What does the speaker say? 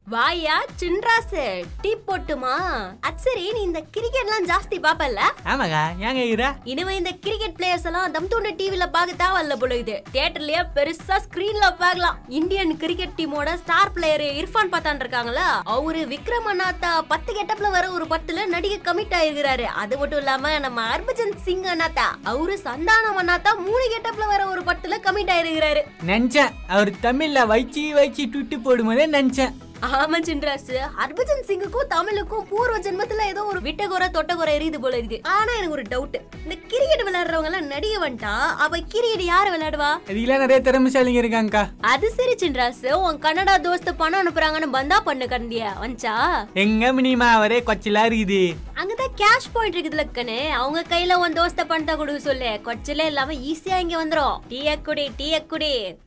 வாயா சின்ராசு டீ போட்டுமா அது சரி நீ இந்த கிரிக்கெட்லாம் ஜாஸ்தி பாப்பல்ல ஆமாக்கா ஏன் கேக்குற இனிமே இந்த கிரிக்கெட் பிளேயர்ஸ் எல்லாம் தம் தூண்ட டிவில பார்க்க தேவையில்ல போல இது தியேட்டர்லயே பெருசா ஸ்கிரீன்ல பார்க்கலாம் இந்தியன் கிரிக்கெட் டீமோட ஸ்டார் பிளேயர் இர்ஃபான் பத்தான் இருக்காங்கல்ல அவரு விக்ரம் அண்ணாத்தா பத்து கெட்டப்ல வர ஒரு பத்துல நடிகை கமிட் ஆயிருக்கிறாரு அது மட்டும் இல்லாம நம்ம ஹர்பஜன் சிங் அண்ணாத்தா அவரு சந்தானம் அண்ணாத்தா மூணு கெட்டப்ல வர ஒரு பத்துல கமிட் ஆயிருக்கிறாரு நினைச்சேன் அவர் தமிழ்ல வைச்சி வைச்சி டுட்டு போடும்போதே நினைச்சேன் ஆமா சின்ராசு ஹர்பஜன் சிங்குக்கும் தமிழுக்கும் பூர்வ ஜென்மத்துல ஏதோ ஒரு விட்டகுறை தொட்டகுறை எரியுது போல இருக்கு ஆனா எனக்கு ஒரு டவுட் இந்த கிரிக்கெட் விளையாடுறவங்க எல்லாம் நடிகை வந்துட்டா அவ கிரிக்கெட் யாரு விளையாடுவா அதுக்கெல்லாம் நிறைய திறமைசாலிங்க இருக்காங்கக்கா அது சரி சின்ராசு உன் கன்னடா தோஸ்து பணம் அனுப்புறாங்கன்னு பந்தா பண்ணு கண்டியா வந்துச்சா எங்க மினிமா அவரே கொச்சலா இருக்குது அங்கதான் கேஷ் பாயிண்ட் இருக்குதுல கண்ணு அவங்க கையில உன் தோஸ்த பணத்தை கொடுக்க சொல்லு கொச்சலே இல்லாம ஈஸியா இங்க வந்துரும் டீ குடி டீ குடி